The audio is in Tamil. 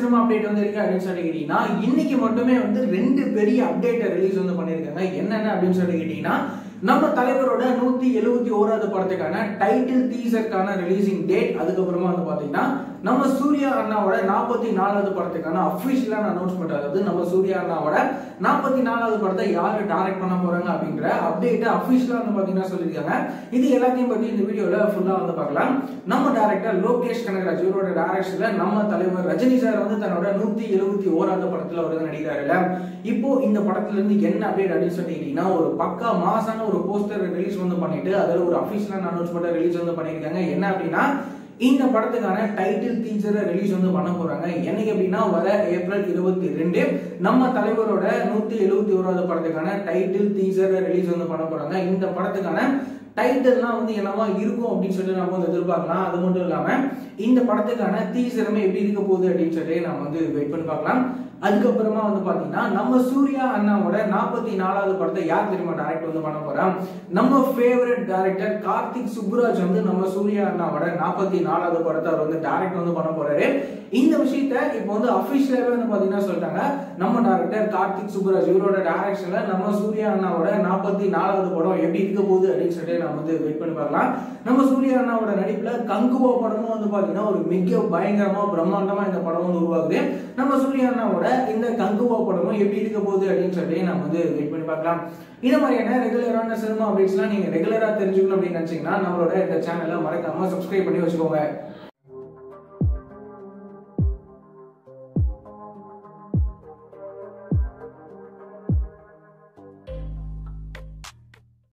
சினிமா அப்டேட் வந்து இருக்கு அப்படின்னு சொல்லி கேட்டீங்கன்னா இன்னைக்கு மட்டுமே வந்து ரெண்டு பெரிய அப்டேட்டை ரிலீஸ் வந்து பண்ணியிருக்காங்க என்னென்ன அப்படின்னு சொல்லி கேட்டீங்கன்னா நம்ம தலைவரோட நூத்தி எழுபத்தி ஓராவது படத்துக்கான டைட்டில் டீசருக்கான ரிலீசிங் டேட் அதுக்கப்புறமா வந்து பாத்தீங்கன்னா நம்ம சூர்யா அண்ணாவோட நாற்பத்தி நாலாவது படத்துக்கான அஃபிஷியலான அனௌன்ஸ்மெண்ட் அதாவது நம்ம சூர்யா அண்ணாவோட நாற்பத்தி நாலாவது படத்தை யாரு டைரக்ட் பண்ண போறாங்க அப்படிங்கிற அப்டேட் அஃபிஷியலா வந்து பாத்தீங்கன்னா சொல்லியிருக்காங்க இது எல்லாத்தையும் பத்தி இந்த வீடியோல ஃபுல்லா வந்து பார்க்கலாம் நம்ம டேரக்டர் லோகேஷ் கனகராஜ் இவரோட டைரக்ஷன்ல நம்ம தலைவர் ரஜினி சார் வந்து தன்னோட நூத்தி எழுபத்தி ஓராவது படத்துல அவர் வந்து நடிக்கிறாருல இப்போ இந்த படத்துல இருந்து என்ன அப்டேட் அப்படின்னு சொல்லிட்டீங்கன்னா ஒரு பக்கா மாசான ஒரு போஸ்டர் ரிலீஸ் வந்து பண்ணிட்டு அதில் ஒரு அஃபிஷியலான அனௌன்ஸ்மெண்ட் ரிலீஸ் வந்து பண்ணியிருக்காங்க என்ன அப்படின்னா இந்த படத்துக்கான டைட்டில் டீச்சரை ரிலீஸ் வந்து பண்ண போறாங்க என்னைக்கு அப்படின்னா வர ஏப்ரல் இருபத்தி ரெண்டு நம்ம தலைவரோட நூத்தி எழுபத்தி ஓராவது படத்துக்கான டைட்டில் டீச்சரை ரிலீஸ் வந்து பண்ண போறாங்க இந்த படத்துக்கான டைட்டில்லாம் வந்து என்னவா இருக்கும் அப்படின்னு சொல்லி நம்ம வந்து எதிர்பார்க்கலாம் அது மட்டும் இல்லாம இந்த படத்துக்கான டீசருமே எப்படி இருக்க போகுது அப்படின்னு சொல்லி நம்ம வந்து வெயிட் பண்ணி பார்க்கலாம் அதுக்கப்புறமா வந்து பாத்தீங்கன்னா நம்ம சூர்யா அண்ணாவோட நாற்பத்தி நாலாவது படத்தை யார் தெரியுமா டைரக்ட் வந்து பண்ண போறா நம்ம ஃபேவரட் டைரக்டர் கார்த்திக் சுப்புராஜ் வந்து நம்ம சூர்யா அண்ணாவோட நாற்பத்தி நாலாவது படத்தை அவர் வந்து டைரக்ட் வந்து பண்ண போறாரு இந்த விஷயத்த இப்போ வந்து அபிஷியலாவே வந்து பாத்தீங்கன்னா சொல்லிட்டாங்க நம்ம டைரக்டர் கார்த்திக் சுப்புராஜ் இவரோட டைரக்ஷன்ல நம்ம சூர்யா அண்ணாவோட நாற்பத்தி நாலாவது படம் எப்படி இருக்க போகுது அப்படின்னு சொல்லிட்டு நம்ம வந்து வெயிட் பண்ணி பார்க்கலாம் நம்ம சூர்யா அண்ணாவோட நடிப்புல கங்குவா படமும் வந்து பாத்தீங்கன்னா ஒரு மிக பயங்கரமா பிரம்மாண்டமா இந்த படம் வந்து உருவாகுது நம்ம சூர்யா அண்ணாவோட இந்த கங்குவா படமும் எப்படி இருக்க போகுது அப்படின்னு சொல்லி நம்ம வந்து வெயிட் பண்ணி பார்க்கலாம் இந்த மாதிரியான ரெகுலரான சினிமா அப்டேட்ஸ்லாம் நீங்க ரெகுலரா தெரிஞ்சுக்கணும் அப்படின்னு நினைச்சீங்கன்னா நம்மளோட இந்த சேனலை மறக்காம சப்ஸ்கிரைப் பண்ணி வச்சுக்கோங்க